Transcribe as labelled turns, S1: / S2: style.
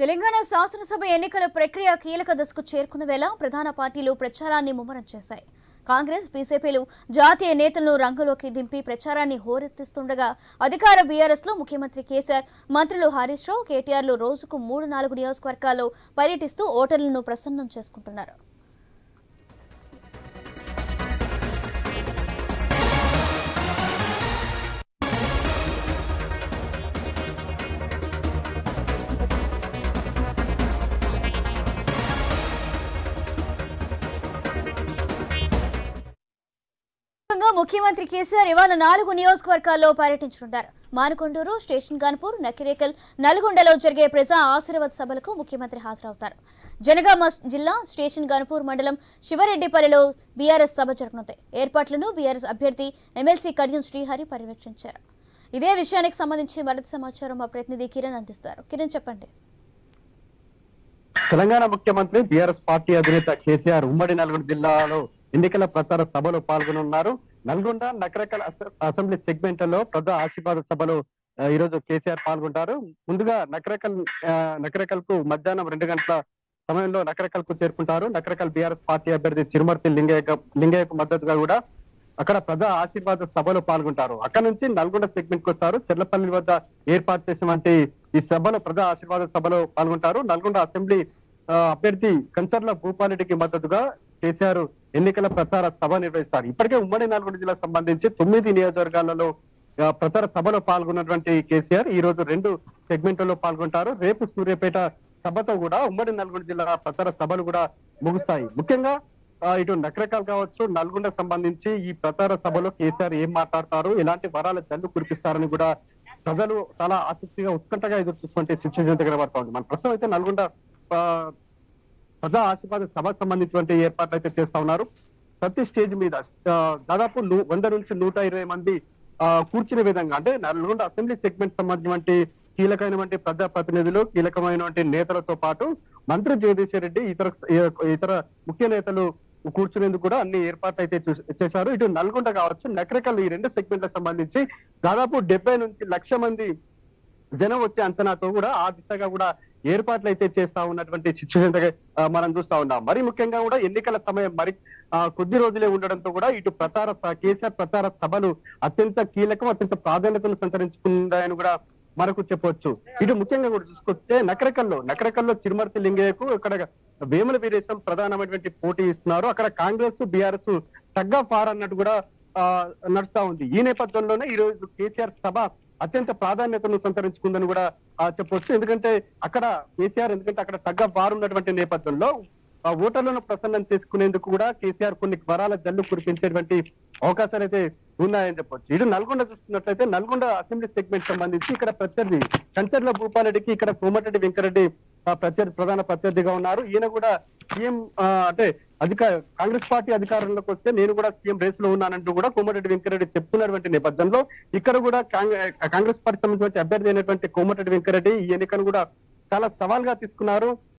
S1: తెలంగాణ శాసనసభ ఎన్నికల ప్రక్రియ కీలక దశకు చేరుకున్న వేళ ప్రధాన పార్టీలు ప్రచారాన్ని ముమ్మరం చేశాయి కాంగ్రెస్ బీజేపీలు జాతీయ నేతలను రంగంలోకి దింపి ప్రచారాన్ని హోరెత్తిస్తుండగా అధికార బీఆర్ఎస్ లో ముఖ్యమంత్రి కేసీఆర్ మంత్రులు హరీష్ రావు కేటీఆర్లు రోజుకు మూడు నాలుగు నియోజకవర్గాల్లో పర్యటిస్తూ ఓటర్లను ప్రసన్నం చేసుకుంటున్నారు ముఖ్యంగా ముఖ్యమంత్రి కేసీఆర్ ఇవాళ నాలుగు నియోజకవర్గాల్లో పర్యటించనున్నారు మానకొండూరు స్టేషన్ గన్పూర్ నకిరేకల్ నల్గొండలో జరిగే ప్రజా ఆశీర్వాద సభలకు ముఖ్యమంత్రి హాజరవుతారు జనగామ జిల్లా స్టేషన్ గన్పూర్ మండలం శివరెడ్డిపల్లిలో బీఆర్ఎస్ సభ జరగనుంది ఏర్పాట్లను బీఆర్ఎస్ అభ్యర్థి ఎమ్మెల్సీ కడియం శ్రీహరి పర్యవేక్షించారు ఇదే విషయానికి సంబంధించి మరింత సమాచారం మా ప్రతినిధి కిరణ్ అందిస్తారు కిరణ్ చెప్పండి
S2: తెలంగాణ ముఖ్యమంత్రి బీఆర్ఎస్ పార్టీ అధినేత కేసీఆర్ ఉమ్మడి నల్గొండ జిల్లాలో ఎన్నికల ప్రచార సభలో పాల్గొనున్నారు నల్గొండ నకరకల్ అసె- అసెంబ్లీ సెగ్మెంట్ లో ప్రజా ఆశీర్వాద సభలో ఆ, ఈ రోజు కేసీఆర్ పాల్గొంటారు ముందుగా నకరకల్ ఆ, నకరకల్ కు మధ్యాహ్నం రెండు గంటల సమయంలో నకరకల్ కు చేరుకుంటారు నకరకల్ బీఆర్ఎస్ పార్టీ అభ్యర్థి తిరుమర్తి లింగయ్య లింగయ్యకు మద్దతుగా కూడా అక్కడ ప్రజా ఆశీర్వాద సభలో పాల్గొంటారు అక్కడ నుంచి నల్గొండ సెగ్మెంట్ కు వస్తారు చెర్లపల్లి వద్ద ఏర్పాటు చేసినటువంటి ఈ సభలో ప్రజా ఆశీర్వాద సభలో పాల్గొంటారు నల్గొండ అసెంబ్లీ ఆ, అభ్యర్థి కంచర్ల భూపాలరెడ్డికి మద్దతుగా కేసీఆర్ ఎన్నికల ప్రచార సభ నిర్వహిస్తారు ఇప్పటికే ఉమ్మడి నల్గొండ జిల్లాకు సంబంధించి తొమ్మిది నియోజకవర్గాలలో ఆ, ప్రచార సభలో పాల్గొన్నటువంటి కేసీఆర్ ఈ రోజు రెండు సెగ్మెంట్లలో పాల్గొంటారు రేపు సూర్యాపేట సభతో కూడా ఉమ్మడి నల్గొండ జిల్లా ప్రచార సభలు కూడా ముగుస్తాయి ముఖ్యంగా ఆ, ఇటు నకరకాలు కావచ్చు నల్గొండకు సంబంధించి ఈ ప్రచార సభలో కేసీఆర్ ఏం మాట్లాడతారు ఎలాంటి వరాల జల్లు కురిపిస్తారని కూడా ప్రజలు చాలా ఆసక్తిగా ఉత్కంఠగా ఎదురు చూసుకుంటే సిచ్యువేషన్ దగ్గర పడతా ఉంది మన ప్రస్తుతం అయితే నల్గొండ ఆ, ప్రజా ఆశీర్వాద సభకు సంబంధించినటువంటి ఏర్పాట్లు అయితే చేస్తా ఉన్నారు ప్రతి స్టేజ్ మీద ఆ, దాదాపు ను- వంద నుంచి నూట ఇరవై మంది ఆ, కూర్చునే విధంగా అంటే నల్గొండ అసెంబ్లీ సెగ్మెంట్ సంబంధించినటువంటి కీలకమైనటువంటి ప్రజా ప్రతినిధులు కీలకమైనటువంటి నేతలతో పాటు మంత్రి జగదీశ్వర్ రెడ్డి ఇతర ఇతర ముఖ్య నేతలు కూర్చునేందుకు కూడా అన్ని ఏర్పాట్లు అయితే చూస్- చేశారు ఇటు నల్గొండ కావచ్చు నకరికల్ ఈ రెండు సెగ్మెంట్లకు సంబంధించి దాదాపు డెబ్బై నుంచి లక్ష మంది జనం వచ్చే అంచనాతో కూడా ఆ దిశగా కూడా ఏర్పాట్లు అయితే చేస్తా ఉన్నటువంటి సిచ్యువేషన్ దగ్గర ఆ, మనం చూస్తా ఉన్నాం మరి ముఖ్యంగా కూడా ఎన్నికల సమయం మరి ఆ, కొద్ది రోజులే ఉండడంతో కూడా ఇటు ప్రచార స- కేసీఆర్ ప్రచార సభలు అత్యంత కీలకం అత్యంత ప్రాధాన్యతను సంతరించుకుందాయని కూడా మనకు చెప్పవచ్చు ఇటు ముఖ్యంగా కూడా చూసుకొస్తే నకరకల్లో నకరకల్లో చిరుమర్తి లింగయ్యకు ఇక్కడ వేముల వీరేశం ప్రధానమైనటువంటి పోటీ ఇస్తున్నారు అక్కడ కాంగ్రెస్ బీఆర్ఎస్ తగ్గ ఫార్ అన్నట్టు కూడా ఆ, నడుస్తా ఉంది ఈ నేపథ్యంలోనే ఈ రోజు కేసీఆర్ సభ అత్యంత ప్రాధాన్యతను సంతరించుకుందని కూడా ఆ, చెప్పొచ్చు ఎందుకంటే అక్కడ కేసీఆర్ ఎందుకంటే అక్కడ తగ్గ వారు ఉన్నటువంటి నేపథ్యంలో ఆ ఓటర్లను ప్రసన్నం చేసుకునేందుకు కూడా కేసీఆర్ కొన్ని వరాల జల్లు కురిపించేటువంటి అవకాశాలు అయితే ఉన్నాయని చెప్పొచ్చు ఇటు నల్గొండ చూస్తున్నట్లయితే నల్గొండ అసెంబ్లీ సెగ్మెంట్ సంబంధించి ఇక్కడ ప్రత్యర్థి కంచర్ల భూపాలరెడ్డికి ఇక్కడ కోమటిరెడ్డి వెంకరెడ్డి ఆ, ప్రత్యర్థి ప్రధాన ప్రత్యర్థిగా ఉన్నారు ఈయన కూడా సీఎం ఆ, అంటే అధిక కాంగ్రెస్ పార్టీ అధికారంలోకి వస్తే నేను కూడా సీఎం రేస్ లో ఉన్నానంటూ కూడా కోమటిరెడ్డి వెంకరెడ్డి చెప్తున్నటువంటి నేపథ్యంలో ఇక్కడ కూడా కాంగ్రె- కాంగ్రెస్ పార్టీ సంబంధించిన అభ్యర్థి అయినటువంటి కోమటిరెడ్డి వెంకరెడ్డి ఈ ఎన్నికను కూడా చాలా సవాల్ గా తీసుకున్నారు